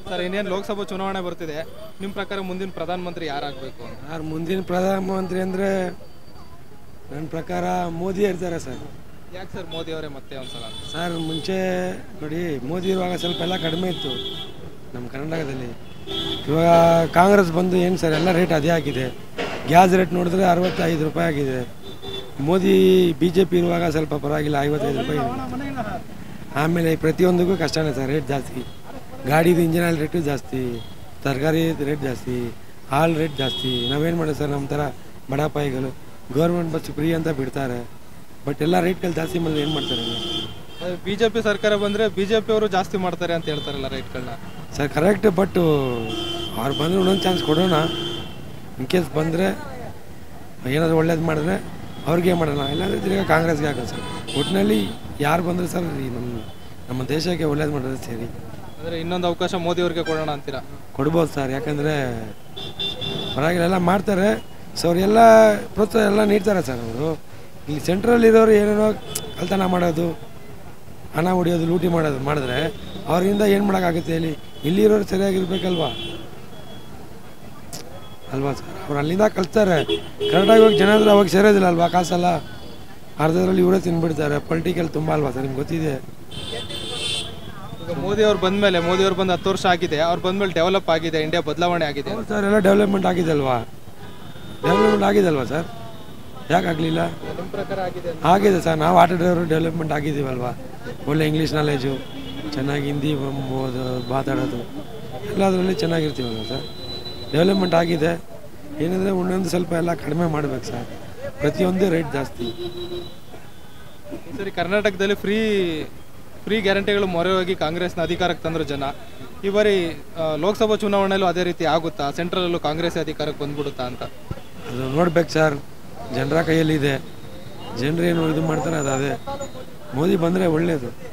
Sir ಇನ್ನೇನು ಲೋಕಸಭಾ ಚುನಾವಣೆ ಬರ್ತಿದೆ ನಿಮ್ಮ ಪ್ರಕಾರ ಮುಂದಿನ ಪ್ರಧಾನಮಂತ್ರಿ ಯಾರಾಗಬೇಕು ಯಾರು ಮುಂದಿನ ಪ್ರಧಾನಮಂತ್ರಿ ಅಂದರೆ ನನ್ನ ಪ್ರಕಾರ ಮೋದಿ ಇರ್ತಾರೆ ಸರ್ ಯಾಕೆ ಸರ್ ಮೋದಿ ಅವರೇ ಮತ್ತೆ ಒಂದ್ಸಲ ಸರ್ ಮುಂಚೆ ನೋಡಿ ಮೋದಿ ಇರುವಾಗ ಸ್ವಲ್ಪ ಎಲ್ಲ ಕಡಿಮೆ ಇತ್ತು ನಮ್ಮ ಕರ್ನಾಟಕದಲ್ಲಿ ಇವಾಗ ಕಾಂಗ್ರೆಸ್ ಬಂದು ಏನು ಸರ್ ಎಲ್ಲ ರೇಟ್ ಅದೇ ಆಗಿದೆ ಗ್ಯಾಸ್ ರೇಟ್ ನೋಡಿದ್ರೆ ಅರವತ್ತೈದು ರೂಪಾಯಿ ಆಗಿದೆ ಮೋದಿ ಬಿ ಜೆ ಪಿ ಇರುವಾಗ ಸ್ವಲ್ಪ ಪರವಾಗಿಲ್ಲ ಐವತ್ತೈದು ರೂಪಾಯಿ ಇದೆ. ಆಮೇಲೆ ಪ್ರತಿಯೊಂದಕ್ಕೂ ಕಷ್ಟನೇ ಸರ್ ರೇಟ್ ಜಾಸ್ತಿ ಗಾಡಿದು ಇಂಜಿನ್ ಆಯಿಲ್ ರೇಟು ಜಾಸ್ತಿ ತರಕಾರಿ ರೇಟ್ ಜಾಸ್ತಿ ಹಾಲು ರೇಟ್ ಜಾಸ್ತಿ ನಾವೇನು ಮಾಡೋದು ಸರ್ ನಮ್ಮ ಥರ ಬಡಪಾಯಿಗಳು ಗೌರ್ಮೆಂಟ್ ಬಸ್ ಫ್ರೀ ಅಂತ ಬಿಡ್ತಾರೆ ಬಟ್ ಎಲ್ಲ ರೇಟ್ಗಳು ಜಾಸ್ತಿ ಮಾಡಿದ್ರೆ ಏನು ಮಾಡ್ತಾರೆ ಬಿ ಜೆ ಪಿ ಸರ್ಕಾರ ಬಂದರೆ ಬಿ ಜೆ ಪಿ ಅವರು ಜಾಸ್ತಿ ಮಾಡ್ತಾರೆ ಅಂತ ಹೇಳ್ತಾರಲ್ಲ ರೇಟ್ಗಳನ್ನ ಸರ್ ಕರೆಕ್ಟ್ ಬಟ್ ಅವ್ರು ಬಂದರೆ ಒಂದೊಂದು ಚಾನ್ಸ್ ಕೊಡೋಣ ಇನ್ ಕೇಸ್ ಬಂದರೆ ಏನಾದರೂ ಒಳ್ಳೇದು ಮಾಡಿದ್ರೆ ಅವ್ರಿಗೆ ಮಾಡೋಣ ಇಲ್ಲಾಂದರೆ ತಿರ್ಗಾ ಕಾಂಗ್ರೆಸ್ಗೆ ಹಾಕೋದು ಸರ್ ಒಟ್ಟಿನಲ್ಲಿ ಯಾರು ಬಂದರೂ ಸರ್ ಈ ನಮ್ಮ ನಮ್ಮ ದೇಶಕ್ಕೆ ಒಳ್ಳೇದು ಮಾಡೋದು ಸರಿ ಅಂದರೆ ಇನ್ನೊಂದು ಅವಕಾಶ ಮೋದಿ ಅವ್ರಿಗೆ ಕೊಡೋಣ ಅಂತೀರಾ ಕೊಡ್ಬೋದು ಸರ್ ಯಾಕಂದರೆ ಪರವಾಗಿಲ್ಲ ಮಾಡ್ತಾರೆ ಸೊ ಅವರೆಲ್ಲ ಪ್ರೋತ್ಸಾಹ ಎಲ್ಲ ನೀಡ್ತಾರೆ ಸರ್ ಅವರು ಇಲ್ಲಿ ಸೆಂಟ್ರಲ್ ಇರೋರು ಏನೇನೋ ಕಳ್ತನ ಮಾಡೋದು ಹಣ ಹೊಡಿಯೋದು ಲೂಟಿ ಮಾಡೋದು ಮಾಡಿದ್ರೆ ಅವರಿಂದ ಏನು ಮಾಡೋಕ್ಕಾಗುತ್ತೆ ಹೇಳಿ ಇಲ್ಲಿರೋರು ಸರಿಯಾಗಿರ್ಬೇಕಲ್ವಾ ಅಲ್ವಾ ಸರ್ ಅವ್ರು ಅಲ್ಲಿಂದ ಕಳ್ತಾರೆ ಕರೆಕ್ಟಾಗಿ ಹೋಗಿ ಜನ ಹತ್ರ ಅವಾಗ ಸೇರೋದಿಲ್ಲ ಅಲ್ವಾ ಕಾಸೆಲ್ಲ ಅರ್ಧದ್ರಲ್ಲಿ ಇವರೇ ತಿನ್ಬಿಡ್ತಾರೆ ಪೊಲಿಟಿಕಲ್ ತುಂಬ ಅಲ್ವಾ ಸರ್ ನಿಮ್ಗೆ ಗೊತ್ತಿದೆ ಈಗ ಮೋದಿ ಅವ್ರು ಬಂದಮೇಲೆ ಮೋದಿ ಅವ್ರು ಬಂದು ಹತ್ತು ವರ್ಷ ಆಗಿದೆ ಅವ್ರು ಬಂದಮೇಲೆ ಡೆವಲಪ್ ಆಗಿದೆ ಇಂಡಿಯಾ ಬದಲಾವಣೆ ಆಗಿದೆ ಹೌದು ಸರ್ ಎಲ್ಲ ಡೆವಲಪ್ಮೆಂಟ್ ಆಗಿದೆ ಅಲ್ವಾ ಡೆವಲಪ್ಮೆಂಟ್ ಆಗಿದೆ ಅಲ್ವಾ ಸರ್ ಯಾಕೆ ಆಗಲಿಲ್ಲ ನಿಮ್ಮ ಪ್ರಕಾರ ಆಗಿದೆ ಆಗಿದೆ ಸರ್ ನಾವು ಆಟೋ ಡ್ರೈವರು ಡೆವಲಪ್ಮೆಂಟ್ ಆಗಿದ್ದೀವಲ್ವಾ ಒಳ್ಳೆ ಇಂಗ್ಲೀಷ್ ನಾಲೆಜು ಚೆನ್ನಾಗಿ ಹಿಂದಿ ಓದು ಮಾತಾಡೋದು ಎಲ್ಲದರಲ್ಲಿ ಚೆನ್ನಾಗಿರ್ತೀವಲ್ವ ಸರ್ ಡೆವಲಪ್ಮೆಂಟ್ ಆಗಿದೆ ಏನಂದರೆ ಒಂದೊಂದು ಸ್ವಲ್ಪ ಎಲ್ಲ ಕಡಿಮೆ ಮಾಡ್ಬೇಕು ಸರ್ ಪ್ರತಿಯೊಂದೇ ರೇಟ್ ಜಾಸ್ತಿ ಈ ಸರಿ ಕರ್ನಾಟಕದಲ್ಲಿ ಫ್ರೀ ಫ್ರೀ ಗ್ಯಾರಂಟಿಗಳು ಮೊರೆ ಹೋಗಿ ಕಾಂಗ್ರೆಸ್ನ ಅಧಿಕಾರಕ್ಕೆ ತಂದ್ರು ಜನ ಈ ಬಾರಿ ಆ, ಲೋಕಸಭಾ ಚುನಾವಣೆಯಲ್ಲೂ ಅದೇ ರೀತಿ ಆಗುತ್ತಾ ಸೆಂಟ್ರಲ್ಲೂ ಕಾಂಗ್ರೆಸ್ ಅಧಿಕಾರಕ್ಕೆ ಬಂದ್ಬಿಡುತ್ತಾ ಅಂತ ಅದು ನೋಡ್ಬೇಕು ಸರ್ ಜನರ ಕೈಯಲ್ಲಿದೆ ಜನರೇನು ಇದು ಮಾಡ್ತಾರೆ ಅದು ಅದೇ ಮೋದಿ ಬಂದರೆ ಒಳ್ಳೆಯದು